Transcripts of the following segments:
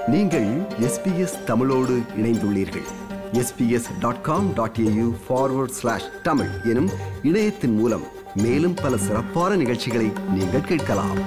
நீங்கள் எஸ்பிஎஸ் தமிழோடு இணைந்துள்ளீர்கள் SBS dot com dot AU forward slash Tamil எனும் இணையத்தின் மூலம் மேலும் பல சிறப்பான நிகழ்ச்சிகளை நீங்கள் கேட்கலாம்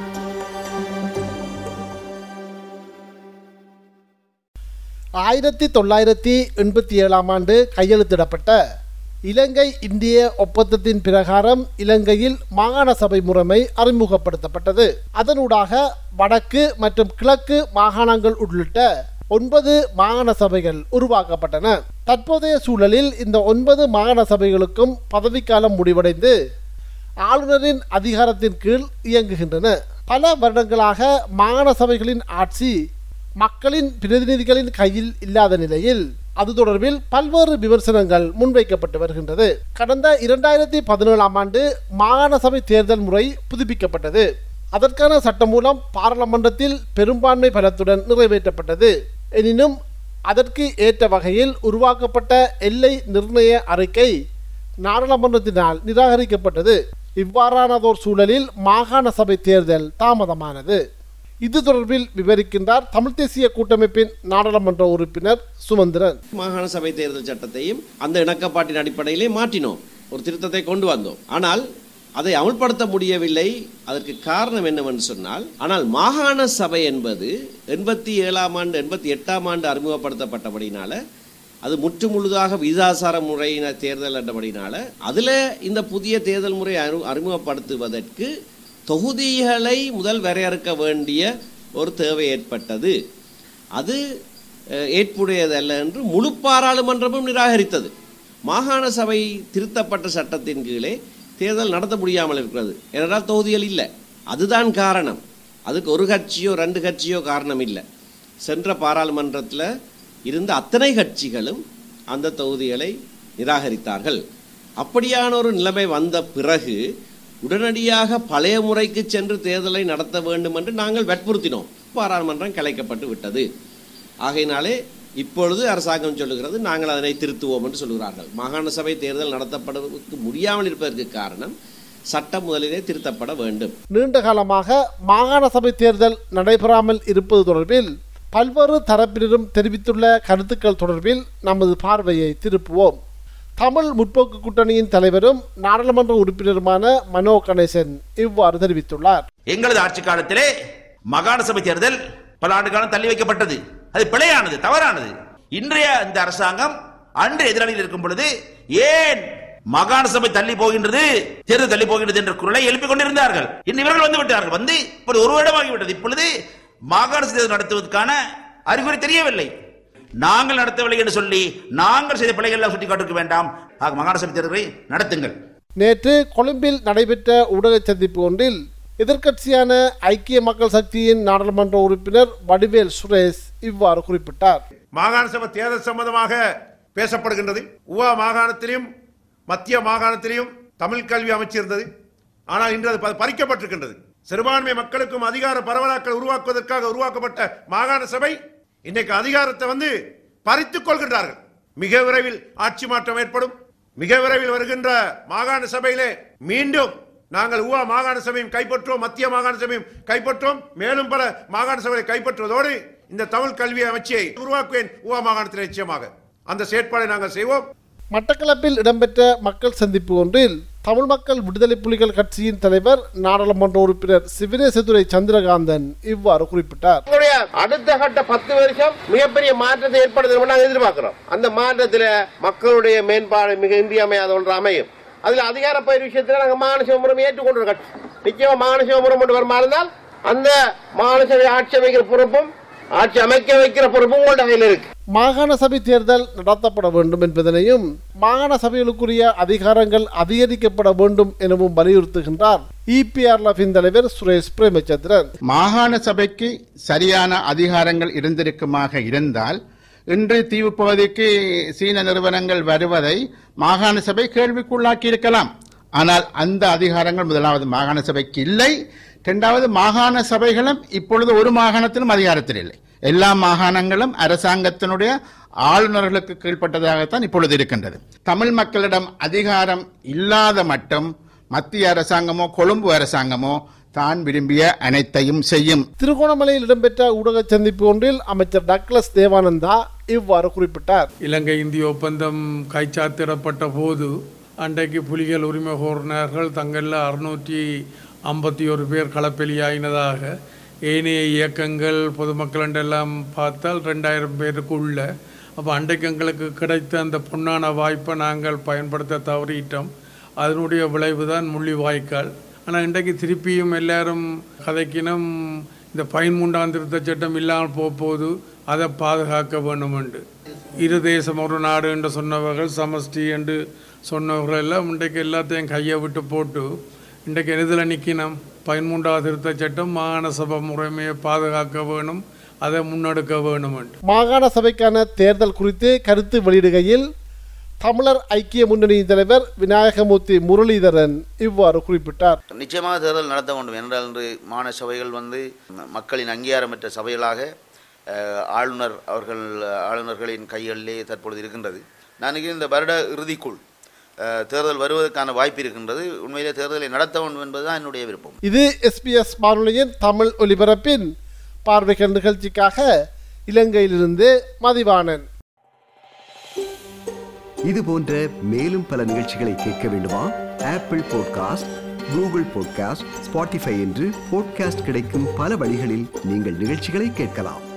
ஆயிரத்தி தொள்ளாயிரத்தி எண்பத்தி ஏழாம் ஆண்டு கையெழுத்திடப்பட்ட இலங்கை இந்திய ஒப்பந்தத்தின் பிரகாரம் இலங்கையில் மாகாண சபை முறைமை அறிமுகப்படுத்தப்பட்டது அதனூடாக வடக்கு மற்றும் கிழக்கு மாகாணங்கள் உள்ளிட்ட ஒன்பது மாகாண சபைகள் உருவாக்கப்பட்டன தற்போதைய சூழலில் இந்த ஒன்பது மாகாண சபைகளுக்கும் பதவிக்காலம் முடிவடைந்து ஆளுநரின் அதிகாரத்தின் கீழ் இயங்குகின்றன பல வருடங்களாக மாகாண சபைகளின் ஆட்சி மக்களின் பிரதிநிதிகளின் கையில் இல்லாத நிலையில் அது தொடர்பில் பல்வேறு விமர்சனங்கள் முன்வைக்கப்பட்டு வருகின்றது கடந்த இரண்டாயிரத்தி பதினேழாம் ஆண்டு மாகாண சபை தேர்தல் முறை புதுப்பிக்கப்பட்டது அதற்கான சட்டம் மூலம் பாராளுமன்றத்தில் பெரும்பான்மை பலத்துடன் நிறைவேற்றப்பட்டது எனினும் அதற்கு ஏற்ற வகையில் உருவாக்கப்பட்ட எல்லை நிர்ணய அறிக்கை நாடாளுமன்றத்தினால் நிராகரிக்கப்பட்டது இவ்வாறானதோர் சூழலில் மாகாண சபை தேர்தல் தாமதமானது இது தொடர்பில் விவரிக்கின்றார் தமிழ் தேசிய கூட்டமைப்பின் நாடாளுமன்ற உறுப்பினர் சுமந்திரன் மாகாண சபை தேர்தல் சட்டத்தையும் அந்த இணக்கப்பாட்டின் அடிப்படையிலே மாற்றினோம் ஒரு திருத்தத்தை கொண்டு வந்தோம் ஆனால் அதை அமுல்படுத்த முடியவில்லை அதற்கு காரணம் என்னவென்று சொன்னால் ஆனால் மாகாண சபை என்பது எண்பத்தி ஏழாம் ஆண்டு எண்பத்தி எட்டாம் ஆண்டு அறிமுகப்படுத்தப்பட்டபடினால அது முற்று முழுதாக விகிதாசார முறையின தேர்தல் என்றபடினால அதில் இந்த புதிய தேர்தல் முறை அறி அறிமுகப்படுத்துவதற்கு தொகுதிகளை முதல் வரையறுக்க வேண்டிய ஒரு தேவை ஏற்பட்டது அது அஹ், ஏற்புடையதல்ல என்று முழு பாராளுமன்றமும் நிராகரித்தது மாகாண சபை திருத்தப்பட்ட சட்டத்தின் கீழே தேர்தல் நடத்த முடியாமல் இருக்கிறது ஏனென்றால் தொகுதிகள் இல்லை அதுதான் காரணம் அதுக்கு ஒரு கட்சியோ ரெண்டு கட்சியோ காரணம் இல்லை சென்ற பாராளுமன்றத்தில் இருந்த அத்தனை கட்சிகளும் அந்த தொகுதிகளை நிராகரித்தார்கள் அப்படியான ஒரு நிலைமை வந்த பிறகு உடனடியாக பழைய முறைக்கு சென்று தேர்தலை நடத்த வேண்டும் என்று நாங்கள் வற்புறுத்தினோம் பாராளுமன்றம் கலைக்கப்பட்டு விட்டது ஆகையினாலே இப்பொழுது அரசாங்கம் சொல்லுகிறது நாங்கள் அதனை திருத்துவோம் என்று சொல்கிறார்கள் மாகாண சபை தேர்தல் நடத்தப்படுவதற்கு முடியாமல் இருப்பதற்கு காரணம் சட்டம் முதலிலே திருத்தப்பட வேண்டும் நீண்ட காலமாக மாகாண சபை தேர்தல் நடைபெறாமல் இருப்பது தொடர்பில் பல்வேறு தரப்பினரும் தெரிவித்துள்ள கருத்துக்கள் தொடர்பில் நமது பார்வையை திருப்புவோம் தமிழ் முற்போக்கு கூட்டணியின் தலைவரும் நாடாளுமன்ற உறுப்பினருமான மனோ கணேசன் இவ்வாறு தெரிவித்துள்ளார் எங்களது ஆட்சி காலத்திலே மாகாண சபை தேர்தல் பல ஆண்டு காலம் தள்ளி வைக்கப்பட்டது அது பிழையானது தவறானது இன்றைய இந்த அரசாங்கம் அன்று எதிரணியில் இருக்கும் பொழுது ஏன் மாகாண சபை தள்ளி போகின்றது தேர்தல் தள்ளி போகின்றது என்ற குரலை எழுப்பிக் கொண்டிருந்தார்கள் இன்று இவர்கள் வந்து விட்டார்கள் வந்து இப்பொழுது ஒரு வருடமாகிவிட்டது இப்பொழுது மாகாண சபை தேர்தல் நடத்துவதற்கான அறிகுறி தெரியவில்லை நாங்கள் நடத்தவில்லை என்று சொல்லி நாங்கள் செய்த பிழைகள் எல்லாம் சுட்டிக்காட்டிருக்க வேண்டாம் ஆக மாகாண சபை தேர்தலை நடத்துங்கள் நேற்று கொழும்பில் நடைபெற்ற ஊடக சந்திப்பு ஒன்றில் எதிர்க்கட்சியான ஐக்கிய மக்கள் சக்தியின் நாடாளுமன்ற உறுப்பினர் வடிவேல் சுரேஷ் இவ்வாறு குறிப்பிட்டார் மாகாண சபை தேர்தல் சம்பந்தமாக பேசப்படுகின்றது உவா மாகாணத்திலும் மத்திய மாகாணத்திலும் தமிழ் கல்வி அமைச்சிருந்தது ஆனால் இன்று அது ப- பறிக்கப்பட்டிருக்கின்றது சிறுபான்மை மக்களுக்கும் அதிகார பரவலாக்கள் உருவாக்குவதற்காக உருவாக்கப்பட்ட மாகாண சபை இன்னைக்கு அதிகாரத்தை வந்து பறித்துக் கொள்கின்றார்கள் மிக விரைவில் ஆட்சி மாற்றம் ஏற்படும் மிக விரைவில் வருகின்ற மாகாண சபையிலே மீண்டும் நாங்கள் உவா மாகாண சபையும் கைப்பற்றுவோம் மத்திய மாகாண சபையும் கைப்பற்றுவோம் மேலும் பல மாகாண சபையை கைப்பற்றுவதோடு இந்த தமிழ் கல்வி அமைச்சியை உருவாக்குவேன் உவா மாகாணத்தில் நிச்சயமாக அந்த செயற்பாடை நாங்கள் செய்வோம் மட்டக்களப்பில் இடம்பெற்ற மக்கள் சந்திப்பு ஒன்றில் தமிழ் மக்கள் விடுதலை புலிகள் கட்சியின் தலைவர் நாடாளுமன்ற உறுப்பினர் சிவனேசதுரை சந்திரகாந்தன் இவ்வாறு குறிப்பிட்டார் உங்களுடைய அடுத்த கட்ட பத்து வருஷம் மிகப்பெரிய மாற்றத்தை ஏற்படுத்த நாங்கள் எதிர்பார்க்கிறோம் அந்த மாற்றத்தில் மக்களுடைய மேம்பாடு மிக இன்றியமையாத ஒன்று அமையும் அதுல அதிகார பயிர் விஷயத்துல நாங்க மாகாண சிவபுரம் ஏற்றுக்கொண்டு கட்சி நிச்சயமா மாகாண சிவபுரம் கொண்டு வருமா இருந்தால் அந்த மாகாண சபை ஆட்சி அமைக்கிற பொறுப்பும் ஆட்சி அமைக்க வைக்கிற பொறுப்பும் உங்கள்ட்ட கையில் இருக்கு மாகாண சபை தேர்தல் நடத்தப்பட வேண்டும் என்பதனையும் மாகாண சபைகளுக்குரிய அதிகாரங்கள் அதிகரிக்கப்பட வேண்டும் எனவும் வலியுறுத்துகின்றார் இபிஆர்எஃபின் தலைவர் சுரேஷ் பிரேமச்சந்திரன் மாகாண சபைக்கு சரியான அதிகாரங்கள் இருந்திருக்குமாக இருந்தால் இன்று தீவு பகுதிக்கு சீன நிறுவனங்கள் வருவதை மாகாண சபை கேள்விக்குள்ளாக்கி இருக்கலாம் ஆனால் அந்த அதிகாரங்கள் முதலாவது மாகாண சபைக்கு இல்லை இரண்டாவது மாகாண சபைகளும் இப்பொழுது ஒரு மாகாணத்திலும் அதிகாரத்தில் இல்லை எல்லா மாகாணங்களும் அரசாங்கத்தினுடைய ஆளுநர்களுக்கு கீழ்ப்பட்டதாகத்தான் இப்பொழுது இருக்கின்றது தமிழ் மக்களிடம் அதிகாரம் இல்லாத மட்டும் மத்திய அரசாங்கமோ கொழும்பு அரசாங்கமோ தான் விரும்பிய அனைத்தையும் செய்யும் திருகோணமலையில் இடம்பெற்ற ஊடக சந்திப்பு ஒன்றில் அமைச்சர் டக்ளஸ் தேவானந்தா இவ்வாறு குறிப்பிட்டார் இலங்கை இந்திய ஒப்பந்தம் கைச்சாத்திடப்பட்ட போது அன்றைக்கு புலிகள் உரிமை கோரினார்கள் தங்களில் அறுநூற்றி ஐம்பத்தி ஒரு பேர் களப்பெலியாயினதாக ஏனைய இயக்கங்கள் பொதுமக்கள் எல்லாம் பார்த்தால் ரெண்டாயிரம் பேருக்குள்ள அப்போ அன்றைக்கு எங்களுக்கு கிடைத்த அந்த பொன்னான வாய்ப்பை நாங்கள் பயன்படுத்த தவறிட்டோம் அதனுடைய விளைவு தான் முள்ளிவாய்க்கால் ஆனால் இன்றைக்கு திருப்பியும் எல்லாரும் கதைக்கினம் இந்த பதிமூன்றாம் திருத்த சட்டம் இல்லாமல் போக போது அதை பாதுகாக்க வேண்டும் என்று இரு தேசம் ஒரு நாடு என்று சொன்னவர்கள் சமஷ்டி என்று சொன்னவர்கள் எல்லாம் இன்றைக்கு எல்லாத்தையும் கையை விட்டு போட்டு இன்றைக்கு எதில் நிற்கணும் பதிமூன்றாவது திருத்த சட்டம் மாகாண சபை முறைமையை பாதுகாக்க வேணும் அதை முன்னெடுக்க வேணும் என்று மாகாண சபைக்கான தேர்தல் குறித்து கருத்து வெளியிடுகையில் தமிழர் ஐக்கிய முன்னணியின் தலைவர் விநாயகமூர்த்தி முரளிதரன் இவ்வாறு குறிப்பிட்டார் நிச்சயமாக தேர்தல் நடத்த வேண்டும் என்றால் இன்று மாநில சபைகள் வந்து ம- மக்களின் அங்கீகாரமற்ற சபைகளாக அஹ், ஆளுநர் அவர்கள் ஆளுநர்களின் கைகளிலே தற்பொழுது இருக்கின்றது நான் நினைக்கிறேன் இந்த வருட இறுதிக்குள் அஹ், தேர்தல் வருவதற்கான வாய்ப்பு இருக்கின்றது உண்மையிலே தேர்தலை நடத்த வேண்டும் என்பதுதான் என்னுடைய விருப்பம் இது எஸ்பிஎஸ் வானொலியின் தமிழ் ஒலிபரப்பின் பார்வைகள் நிகழ்ச்சிக்காக இலங்கையிலிருந்து மதிவாணன் இது போன்ற மேலும் பல நிகழ்ச்சிகளை கேட்க வேண்டுமா Apple podcast Google podcast Spotify என்று பாட்காஸ்ட் கிடைக்கும் பல வழிகளில் நீங்கள் நிகழ்ச்சிகளை கேட்கலாம்